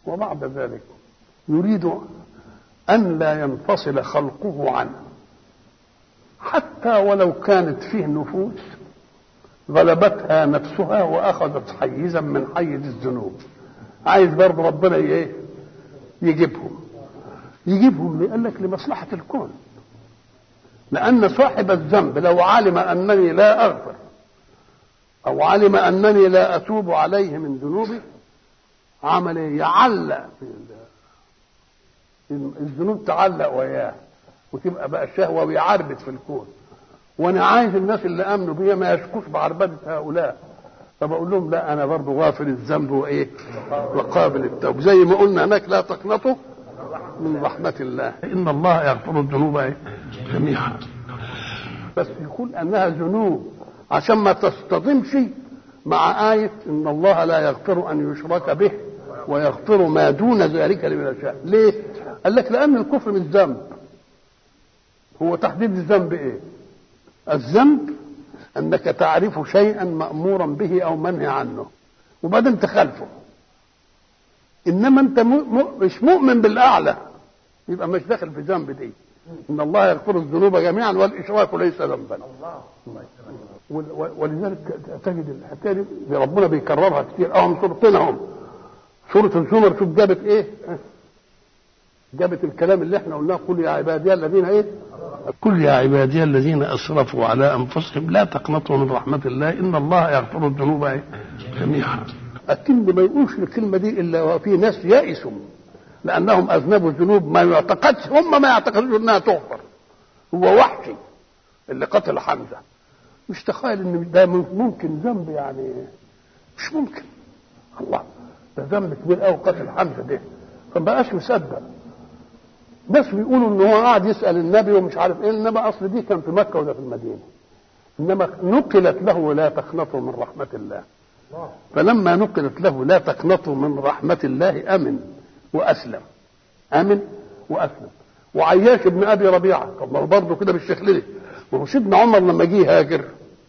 وبعد ذلك يريد أن لا ينفصل خلقه عنه حتى ولو كانت فيه نفوس غلبتها نفسها وأخذت حيزا من حيز الذنوب عايز برضه ربنا ايه يجيبهم يجيبهم قال لك لمصلحة الكون لأن صاحب الذنب لو علم أنني لا أغفر أو علم أنني لا أتوب عليه من ذنوبي عمل إيه؟ يعلق الذنوب تعلق وياه وتبقى بقى شهوة ويعربد في الكون وأنا عايز الناس اللي آمنوا بيا ما يشكوش بعربدة هؤلاء فبقول لهم لا أنا برضه غافل الذنب وإيه وقابل التوب زي ما قلنا هناك لا تقنطوا من رحمة الله إن الله يغفر الذنوب جميعا بس يقول أنها ذنوب عشان ما تصطدمش مع آية إن الله لا يغفر أن يشرك به ويغفر ما دون ذلك لمن يشاء ليه؟ قال لك لأن الكفر مش ذنب هو تحديد الذنب إيه؟ الذنب أنك تعرف شيئا مأمورا به أو منهي عنه وبعدين تخالفه إنما أنت مش مؤمن بالأعلى يبقى مش داخل في ذنب دي ان الله يغفر الذنوب جميعا والاشراك ليس ذنبا ولذلك تجد الحكايه دي ربنا بيكررها كتير اهم سورتين اهم سوره الزمر شوف جابت ايه جابت الكلام اللي احنا قلناه قل يا عبادي الذين ايه قل يا عبادي الذين اسرفوا على انفسهم لا تقنطوا من رحمه الله ان الله يغفر الذنوب جميعا اكن ما يقولش الكلمه دي الا وفي ناس يائسوا لانهم اذنبوا ذنوب ما يعتقدش هم ما يعتقدوش انها تغفر هو وحشي اللي قتل حمزه مش تخيل ان ده ممكن ذنب يعني مش ممكن الله ده ذنب كبير قوي قتل حمزه ده فما مصدق بس بيقولوا ان هو قاعد يسال النبي ومش عارف ايه انما اصل دي كان في مكه ولا في المدينه انما نقلت له لا تقنطوا من رحمه الله فلما نقلت له لا تقنطوا من رحمه الله امن واسلم امن واسلم وعياش ابن ابي ربيعه طب ما برضه كده بالشكل ده وهو سيدنا عمر لما جه هاجر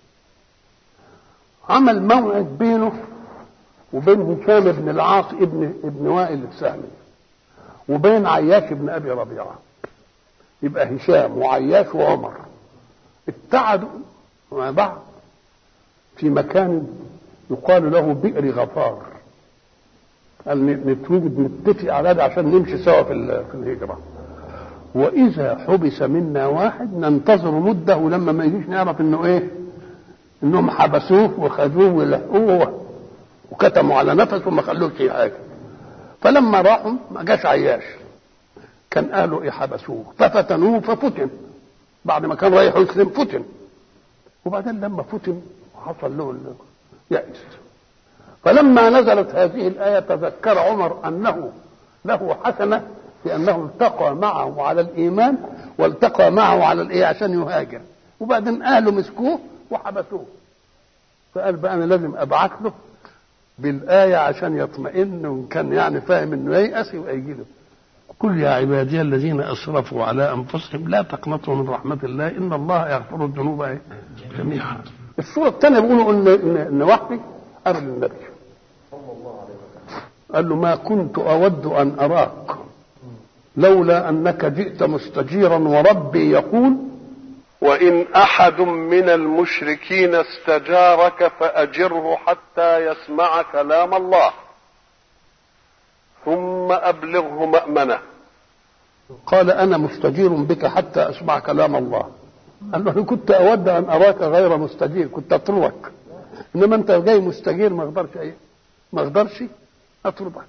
عمل موعد بينه وبين هشام بن العاص ابن ابن وائل السهمي وبين عياش بن ابي ربيعه يبقى هشام وعياش وعمر ابتعدوا مع بعض في مكان يقال له بئر غفار قال نتوجد نتفق على ده عشان نمشي سوا في في الهجره واذا حبس منا واحد ننتظر مده ولما ما يجيش نعرف انه ايه انهم حبسوه وخذوه ولحقوه وكتموا على نفسه وما خلوش حاجه فلما راحوا ما جاش عياش كان اهله ايه حبسوه ففتنوه ففتن بعد ما كان رايح يسلم فتن وبعدين لما فتن حصل له يأس فلما نزلت هذه الآية تذكر عمر أنه له حسنة في أنه التقى معه على الإيمان والتقى معه على الإيه عشان يهاجر وبعدين أهله مسكوه وحبسوه فقال بقى أنا لازم أبعث له بالآية عشان يطمئن وإن كان يعني فاهم إنه ييأس يبقى يجي له قل يا عبادي الذين أسرفوا على أنفسهم لا تقنطوا من رحمة الله إن الله يغفر الذنوب جميعا السورة الثانية بيقولوا إن إن, إن وحدي قبل النبي قال له ما كنت أود أن أراك لولا أنك جئت مستجيرا وربي يقول وإن أحد من المشركين استجارك فأجره حتى يسمع كلام الله ثم أبلغه مأمنه قال أنا مستجير بك حتى أسمع كلام الله قال له كنت أود أن أراك غير مستجير كنت أطلبك إنما أنت جاي مستجير ما أقدرش إيه ما أقدرش أطلبك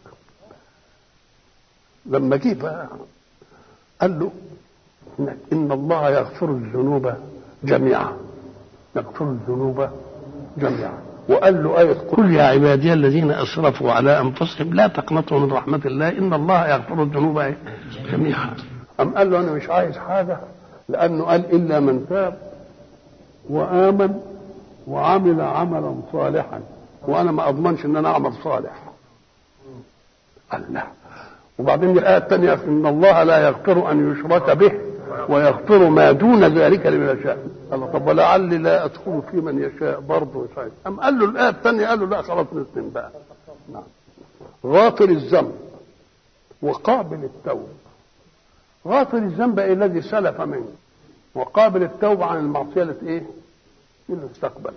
لما جه بقى قال له إن الله يغفر الذنوب جميعا يغفر الذنوب جميعا وقال له آية قل يا عبادي الذين أسرفوا على أنفسهم لا تقنطوا من رحمة الله إن الله يغفر الذنوب جميعا أم قال له أنا مش عايز حاجة لأنه قال إلا من تاب وآمن وعمل عملا صالحا وأنا ما أضمنش إن أنا أعمل صالح قال لا وبعدين الآية الثانية إن الله لا يغفر أن يشرك به ويغفر ما دون ذلك لمن يشاء قال طب ولعلي لا ادخل في من يشاء برضه يشاء أم قال له الآية الثانية قال له لا خلاص نسلم بقى نعم غافر الذنب وقابل التوب غافل الذنب إيه الذي سلف منه وقابل التوبة عن المعصية التي إيه؟ المستقبل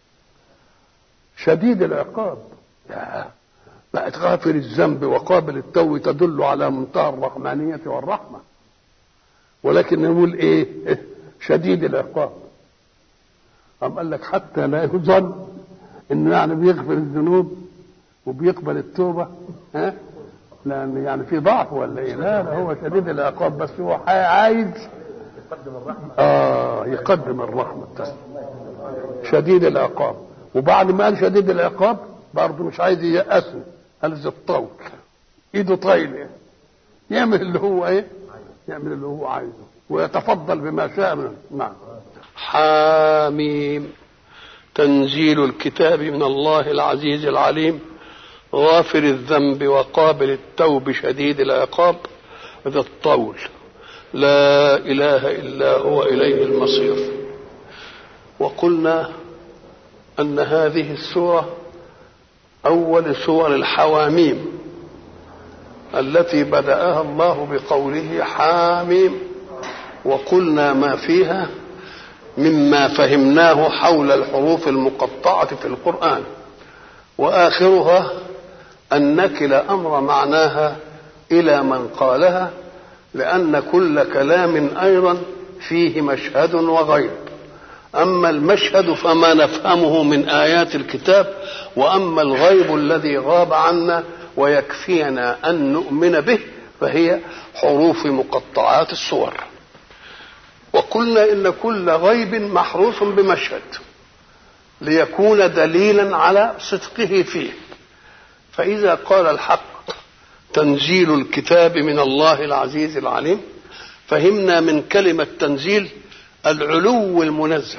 شديد العقاب يا بقت غافر الذنب وقابل التوبة تدل على منتهى الرحمانية والرحمة ولكن نقول ايه شديد العقاب أم قال لك حتى لا يظن انه يعني بيغفر الذنوب وبيقبل التوبة ها لان يعني في ضعف ولا ايه لا لا هو شديد العقاب بس هو عايز يقدم الرحمة اه يقدم الرحمة بتاعته شديد العقاب وبعد ما قال شديد العقاب برضه مش عايز ييأسني قال زي الطول ايده طايله يعمل اللي هو ايه يعمل اللي هو عايزه ويتفضل بما شاء منه نعم حاميم تنزيل الكتاب من الله العزيز العليم غافر الذنب وقابل التوب شديد العقاب ذا الطول لا اله الا هو اليه المصير وقلنا ان هذه السوره اول سور الحواميم التي بداها الله بقوله حاميم وقلنا ما فيها مما فهمناه حول الحروف المقطعه في القران واخرها ان نكل امر معناها الى من قالها لان كل كلام ايضا فيه مشهد وغيب اما المشهد فما نفهمه من ايات الكتاب واما الغيب الذي غاب عنا ويكفينا ان نؤمن به فهي حروف مقطعات الصور وقلنا ان كل غيب محروس بمشهد ليكون دليلا على صدقه فيه فاذا قال الحق تنزيل الكتاب من الله العزيز العليم فهمنا من كلمه تنزيل العلو المنزل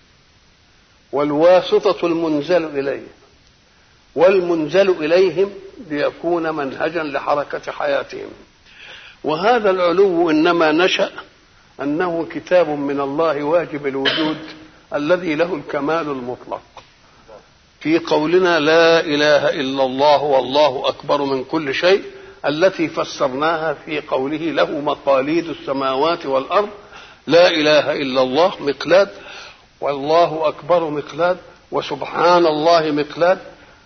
والواسطه المنزل اليه والمنزل اليهم ليكون منهجا لحركه حياتهم وهذا العلو انما نشا انه كتاب من الله واجب الوجود الذي له الكمال المطلق في قولنا لا اله الا الله والله اكبر من كل شيء التي فسرناها في قوله له مقاليد السماوات والارض لا اله الا الله مقلاد والله اكبر مقلاد وسبحان الله مقلاد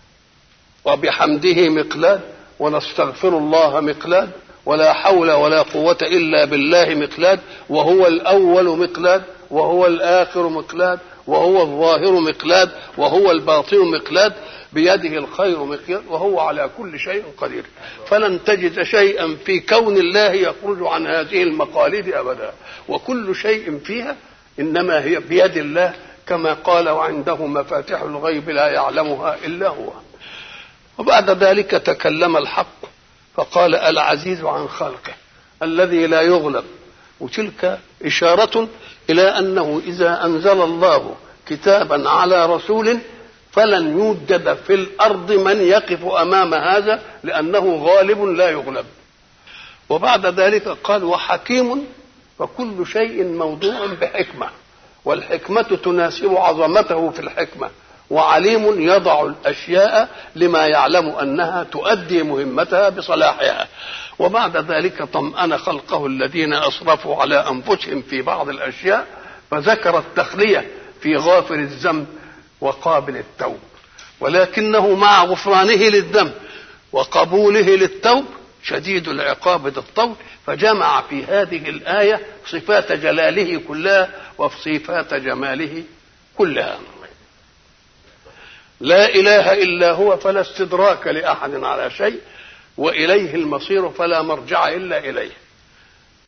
وبحمده مقلاد ونستغفر الله مقلاد ولا حول ولا قوة إلا بالله مقلاد وهو الأول مقلاد وهو الآخر مقلاد وهو الظاهر مقلاد وهو الباطن مقلاد بيده الخير مقياد وهو على كل شيء قدير فلن تجد شيئا في كون الله يخرج عن هذه المقاليد أبدا وكل شيء فيها إنما هي بيد الله كما قال وعنده مفاتيح الغيب لا يعلمها إلا هو وبعد ذلك تكلم الحق فقال العزيز عن خلقه الذي لا يغلب وتلك إشارة إلى أنه إذا أنزل الله كتابا على رسول فلن يوجد في الأرض من يقف أمام هذا لأنه غالب لا يغلب وبعد ذلك قال وحكيم فكل شيء موضوع بحكمة والحكمة تناسب عظمته في الحكمة وعليم يضع الاشياء لما يعلم انها تؤدي مهمتها بصلاحها وبعد ذلك طمأن خلقه الذين اسرفوا على انفسهم في بعض الاشياء فذكر التخليه في غافر الذنب وقابل التوب ولكنه مع غفرانه للذنب وقبوله للتوب شديد العقاب ذا الطول فجمع في هذه الايه صفات جلاله كلها وصفات جماله كلها لا اله الا هو فلا استدراك لاحد على شيء واليه المصير فلا مرجع الا اليه